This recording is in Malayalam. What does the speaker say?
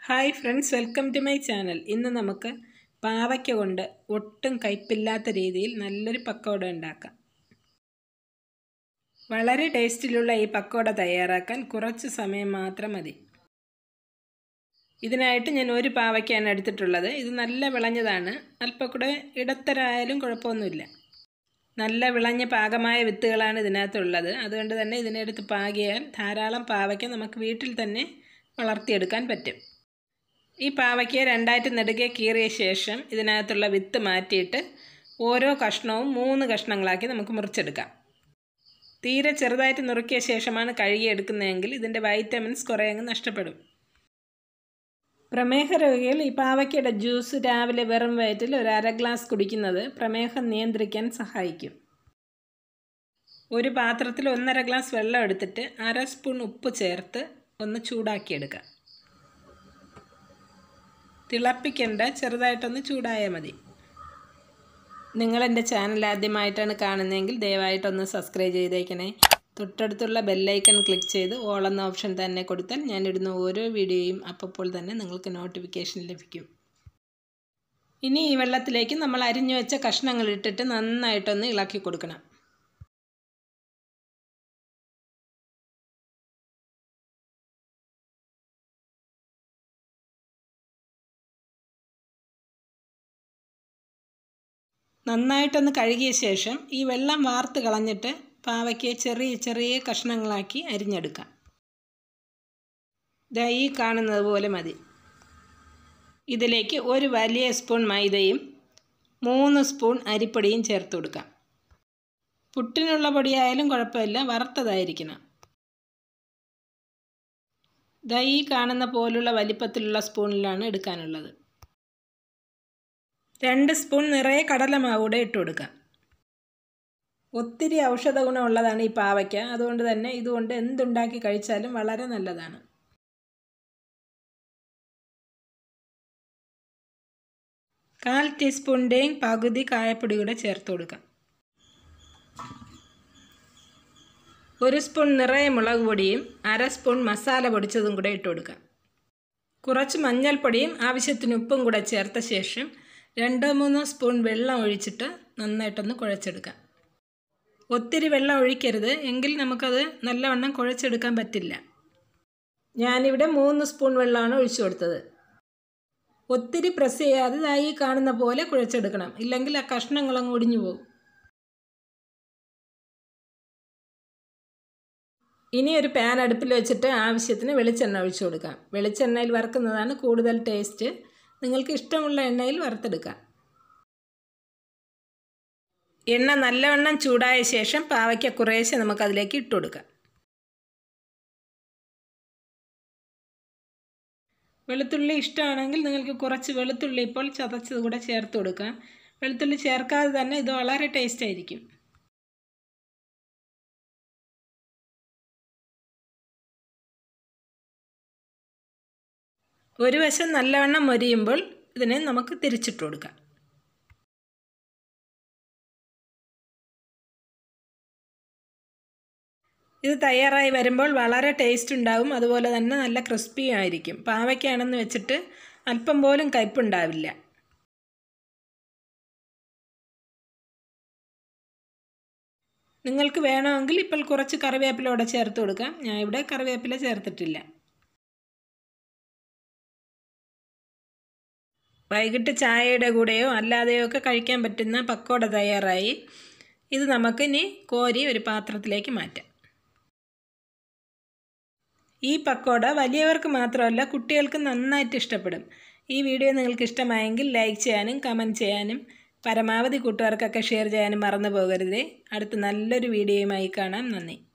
hi friends welcome to my channel ഇന്ന് നമുക്ക് പാവയ്ക്ക കൊണ്ട് ഒട്ടും കയ്പില്ലാത്ത രീതിയിൽ നല്ലൊരു പക്കോട ഉണ്ടാക്കാം വളരെ ടേസ്റ്റിലുള്ള ഈ പക്കോട തയ്യാറാക്കാൻ കുറച്ച് സമയം മാത്രം മതി ഇതിനായിട്ട് ഞാൻ ഒരു പാവയ്ക്കാണ് എടുത്തിട്ടുള്ളത് ഇത് നല്ല വിളഞ്ഞതാണ് അല്പം കൂടെ ഇടത്തരായാലും കുഴപ്പമൊന്നുമില്ല നല്ല വിളഞ്ഞ പാകമായ വിത്തുകളാണ് ഇതിനകത്തുള്ളത് അതുകൊണ്ട് തന്നെ ഇതിനെടുത്ത് പാകിയാൽ ധാരാളം പാവയ്ക്ക നമുക്ക് വീട്ടിൽ തന്നെ വളർത്തിയെടുക്കാൻ പറ്റും ഈ പാവയ്ക്ക് രണ്ടായിട്ട് നെടുകെ കീറിയ ശേഷം ഇതിനകത്തുള്ള വിത്ത് മാറ്റിയിട്ട് ഓരോ കഷ്ണവും മൂന്ന് കഷ്ണങ്ങളാക്കി നമുക്ക് മുറിച്ചെടുക്കാം തീരെ ചെറുതായിട്ട് നുറുക്കിയ ശേഷമാണ് കഴുകിയെടുക്കുന്നതെങ്കിൽ ഇതിൻ്റെ വൈറ്റമിൻസ് കുറേ അങ്ങ് നഷ്ടപ്പെടും പ്രമേഹ രോഗികൾ ഈ പാവയ്ക്കയുടെ ജ്യൂസ് രാവിലെ വെറും വയറ്റിൽ ഒരു അര ഗ്ലാസ് കുടിക്കുന്നത് പ്രമേഹം നിയന്ത്രിക്കാൻ സഹായിക്കും ഒരു പാത്രത്തിൽ ഒന്നര ഗ്ലാസ് വെള്ളം എടുത്തിട്ട് അര സ്പൂൺ ഉപ്പ് ചേർത്ത് ഒന്ന് ചൂടാക്കിയെടുക്കാം തിളപ്പിക്കേണ്ട ചെറുതായിട്ടൊന്ന് ചൂടായാൽ മതി നിങ്ങൾ എൻ്റെ ചാനൽ ആദ്യമായിട്ടാണ് കാണുന്നതെങ്കിൽ ദയവായിട്ടൊന്ന് സബ്സ്ക്രൈബ് ചെയ്തേക്കണേ തൊട്ടടുത്തുള്ള ബെല്ലൈക്കൺ ക്ലിക്ക് ചെയ്ത് ഓൾ എന്ന ഓപ്ഷൻ തന്നെ കൊടുത്താൽ ഞാനിടുന്ന ഓരോ വീഡിയോയും അപ്പോൾ തന്നെ നിങ്ങൾക്ക് നോട്ടിഫിക്കേഷൻ ലഭിക്കും ഇനി ഈ വെള്ളത്തിലേക്ക് നമ്മൾ അരിഞ്ഞു വെച്ച കഷ്ണങ്ങൾ ഇട്ടിട്ട് നന്നായിട്ടൊന്ന് ഇളക്കി കൊടുക്കണം നന്നായിട്ടൊന്ന് കഴുകിയ ശേഷം ഈ വെള്ളം വാർത്ത് കളഞ്ഞിട്ട് പാവയ്ക്ക് ചെറിയ ചെറിയ കഷ്ണങ്ങളാക്കി അരിഞ്ഞെടുക്കാം ദാ ഈ കാണുന്നത് പോലെ മതി ഇതിലേക്ക് ഒരു വലിയ സ്പൂൺ മൈദയും മൂന്ന് സ്പൂൺ അരിപ്പൊടിയും ചേർത്ത് കൊടുക്കാം പുട്ടിനുള്ള പൊടിയായാലും കുഴപ്പമില്ല വറുത്തതായിരിക്കണം ദാ ഈ കാണുന്ന പോലുള്ള വലിപ്പത്തിലുള്ള സ്പൂണിലാണ് എടുക്കാനുള്ളത് രണ്ട് സ്പൂൺ നിറയെ കടലമാവ് കൂടെ ഇട്ട് കൊടുക്കാം ഒത്തിരി ഔഷധ ഗുണമുള്ളതാണ് ഈ പാവയ്ക്ക അതുകൊണ്ട് തന്നെ ഇതുകൊണ്ട് എന്തുണ്ടാക്കി കഴിച്ചാലും വളരെ നല്ലതാണ് കാൽ ടീസ്പൂണിൻ്റെയും പകുതി കായപ്പൊടി കൂടെ ചേർത്ത് കൊടുക്കാം ഒരു സ്പൂൺ നിറയെ മുളക് പൊടിയും അര സ്പൂൺ മസാല പൊടിച്ചതും കൂടെ ഇട്ട് കൊടുക്കാം കുറച്ച് മഞ്ഞൾപ്പൊടിയും ആവശ്യത്തിന് ഉപ്പും കൂടെ ചേർത്ത ശേഷം രണ്ടോ മൂന്നോ സ്പൂൺ വെള്ളം ഒഴിച്ചിട്ട് നന്നായിട്ടൊന്ന് കുഴച്ചെടുക്കാം ഒത്തിരി വെള്ളം ഒഴിക്കരുത് എങ്കിൽ നമുക്കത് നല്ലവണ്ണം കുഴച്ചെടുക്കാൻ പറ്റില്ല ഞാനിവിടെ മൂന്ന് സ്പൂൺ വെള്ളമാണ് ഒഴിച്ചു കൊടുത്തത് ഒത്തിരി പ്രസ് ചെയ്യാതെ ഇതായി കാണുന്ന പോലെ കുഴച്ചെടുക്കണം ഇല്ലെങ്കിൽ ആ കഷ്ണങ്ങളങ്ങ് ഒടിഞ്ഞു പോകും ഇനി ഒരു പാൻ അടുപ്പിൽ വെച്ചിട്ട് ആവശ്യത്തിന് വെളിച്ചെണ്ണ ഒഴിച്ചു കൊടുക്കാം വെളിച്ചെണ്ണയിൽ വറുക്കുന്നതാണ് കൂടുതൽ ടേസ്റ്റ് നിങ്ങൾക്ക് ഇഷ്ടമുള്ള എണ്ണയിൽ വറുത്തെടുക്കാം എണ്ണ നല്ലവണ്ണം ചൂടായ ശേഷം പാവയ്ക്ക കുറേശ്ശെ നമുക്കതിലേക്ക് ഇട്ട് കൊടുക്കാം വെളുത്തുള്ളി ഇഷ്ടമാണെങ്കിൽ നിങ്ങൾക്ക് കുറച്ച് വെളുത്തുള്ളി ഇപ്പോൾ ചതച്ചത് കൂടെ ചേർത്ത് കൊടുക്കാം വെളുത്തുള്ളി ചേർക്കാതെ തന്നെ ഇത് വളരെ ടേസ്റ്റ് ആയിരിക്കും ഒരു വശം നല്ലവണ്ണം മൊരിയുമ്പോൾ ഇതിനെ നമുക്ക് തിരിച്ചിട്ട് കൊടുക്കാം ഇത് തയ്യാറായി വരുമ്പോൾ വളരെ ടേസ്റ്റ് ഉണ്ടാവും അതുപോലെ തന്നെ നല്ല ക്രിസ്പിയും ആയിരിക്കും പാവയ്ക്കാണെന്ന് വെച്ചിട്ട് അല്പം പോലും കയ്പുണ്ടാവില്ല നിങ്ങൾക്ക് വേണമെങ്കിൽ ഇപ്പോൾ കുറച്ച് കറിവേപ്പിലൂടെ ചേർത്ത് കൊടുക്കാം ഞാൻ ഇവിടെ കറിവേപ്പില ചേർത്തിട്ടില്ല വൈകിട്ട് ചായയുടെ കൂടെയോ അല്ലാതെയോ ഒക്കെ കഴിക്കാൻ പറ്റുന്ന പക്കോട തയ്യാറായി ഇത് നമുക്കിനി കോരി ഒരു പാത്രത്തിലേക്ക് മാറ്റാം ഈ പക്കോട വലിയവർക്ക് മാത്രമല്ല കുട്ടികൾക്ക് നന്നായിട്ട് ഇഷ്ടപ്പെടും ഈ വീഡിയോ നിങ്ങൾക്ക് ഇഷ്ടമായെങ്കിൽ ലൈക്ക് ചെയ്യാനും കമൻറ്റ് ചെയ്യാനും പരമാവധി കൂട്ടുകാർക്കൊക്കെ ഷെയർ ചെയ്യാനും മറന്നു പോകരുതേ അടുത്ത നല്ലൊരു വീഡിയോയുമായി കാണാം നന്ദി